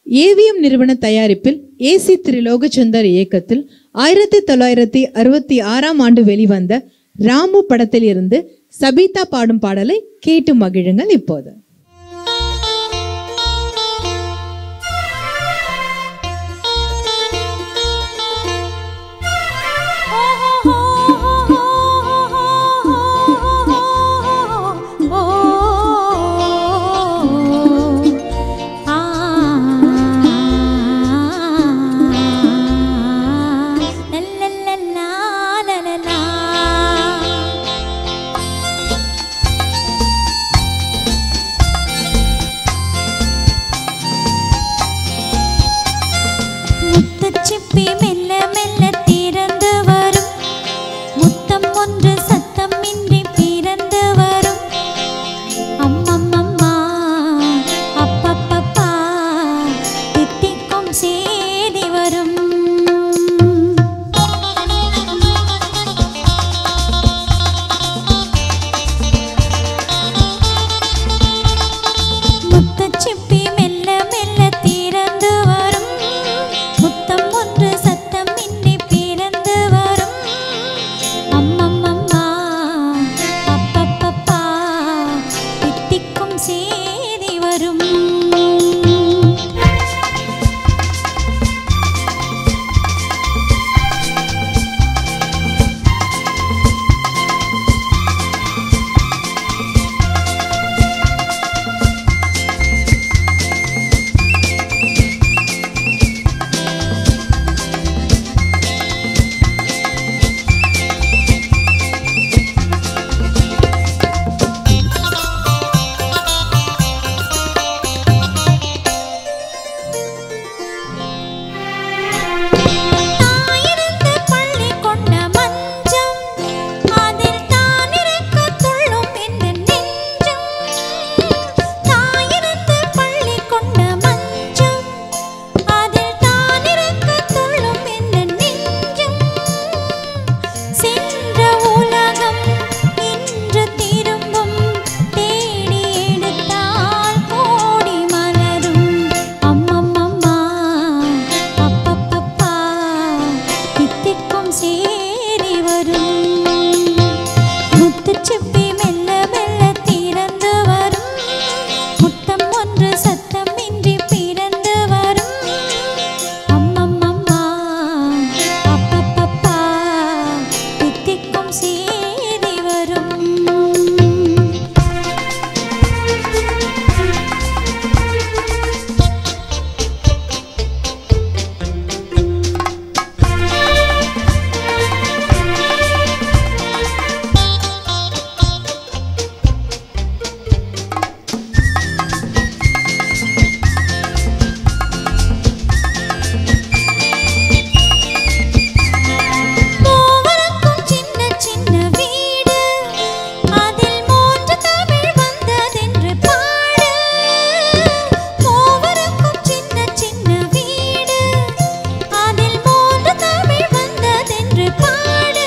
AVM நிறுவன தயாரிப்பில் AC திரிலோகச்சந்தர் இயக்கத்தில் ஆயிரத்தி தொள்ளாயிரத்தி அறுபத்தி ஆறாம் ஆண்டு வெளிவந்த ராமு படத்தில் இருந்து சபிதா பாடும் பாடலை கேட்டு மகிழுங்கள் இப்போது முத்துச்சிப்பி மெல்ல மெல்ல திறந்து வரும் முத்தம் ஒன்று சத்தமின்றி பிறந்து வரும் அம்மம்மம்மா அப்பப்பப்பா தித்திக்கும் சேதி வரும் முத்துச்சிப்பி மெல்ல மெல்ல திறந்து வரும் முத்தம் ஒன்று சத்தமின்றி பிறந்து வரும் அம்மம்மம்மா அப்பப்பப்பா தித்திக்கும் சேதி வரும் தாயிருந்து பள்ளி கொண்ட மஞ்சம் அதில் தானிருக்க துள்ளும் இந்த நெஞ்சம் தாயிருந்து பள்ளி கொண்ட மஞ்சம் அதில் தானிருக்க துள்ளும் இந்த நெஞ்சம் சென்ற உலகம் இன்று திரும்பும் தேடி எடுத்தால் கோடி மலரும் அம்மம்மம்மா அப்பப்பப்பா தித்திக்கும் சேரி வரும் முத்துச்சிப்பி மெல்ல மெல்ல திறந்து வரும் முத்தம் ஒன்று சத்தமின்றி பிறந்து வரும் அம்மம்மம்மா அப்பப்பப்பா தித்திக்கும் சேதி வரும் மூவருக்கும் சின்ன சின்ன வீடு அதில் மூன்று தமிழ் வந்ததென்று பாடு மூவருக்கும் சின்ன சின்ன வீடு அதில் மூன்று தமிழ் வந்ததென்று பாடு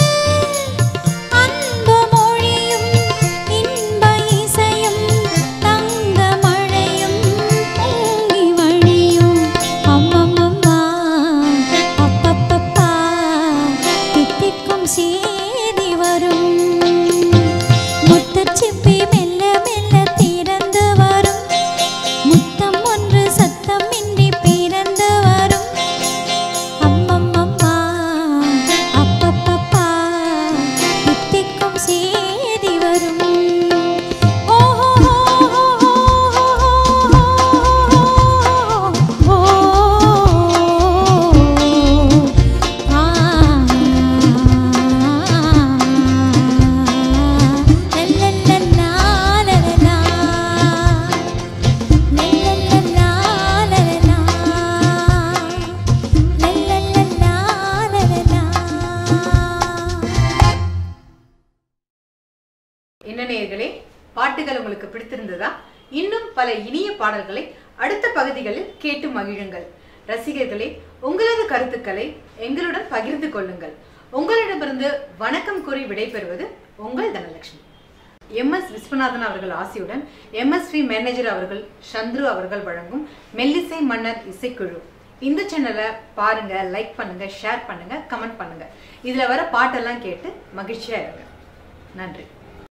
அன்பு மொழியும் இன்ப இசையும் தங்க மழையும் பொங்கி வழியும் அம்மம்மம்மா அப்பப்பப்பா தித்திக்கும் சேதி வரும் முத்துச்சிப்பி மெல்ல மெல்ல திறந்து வரும் முத்தம் ஒன்று சத்தமின்றி பிறந்து வரும் அம்மம்மம்மா அப்பப்பப்பா தித்திக்கும் சேதி வரும் என்ன நேயர்களே பாட்டுகள் உங்களுக்கு பிடித்திருந்ததா இன்னும் பல இனிய பாடல்களை அடுத்த பகுதிகளில் கேட்டு மகிழுங்கள் ரசிகர்களே உங்களது கருத்துக்களை எங்களுடன் பகிர்ந்து கொள்ளுங்கள் உங்களிடமிருந்து வணக்கம் கூறி விடைபெறுவது உங்கள் தனலட்சுமி எம்எஸ் விஸ்வநாதன் அவர்கள் ஆசியுடன் எம்எஸ்வி மேனேஜர் அவர்கள் சந்துரு அவர்கள் வழங்கும் மெல்லிசை மன்னர் இசைக்குழு இந்த சேனலை பாருங்க லைக் பண்ணுங்க ஷேர் பண்ணுங்க கமெண்ட் பண்ணுங்க இதுல வர பாட்டெல்லாம் கேட்டு மகிழ்ச்சியா இருங்க நன்றி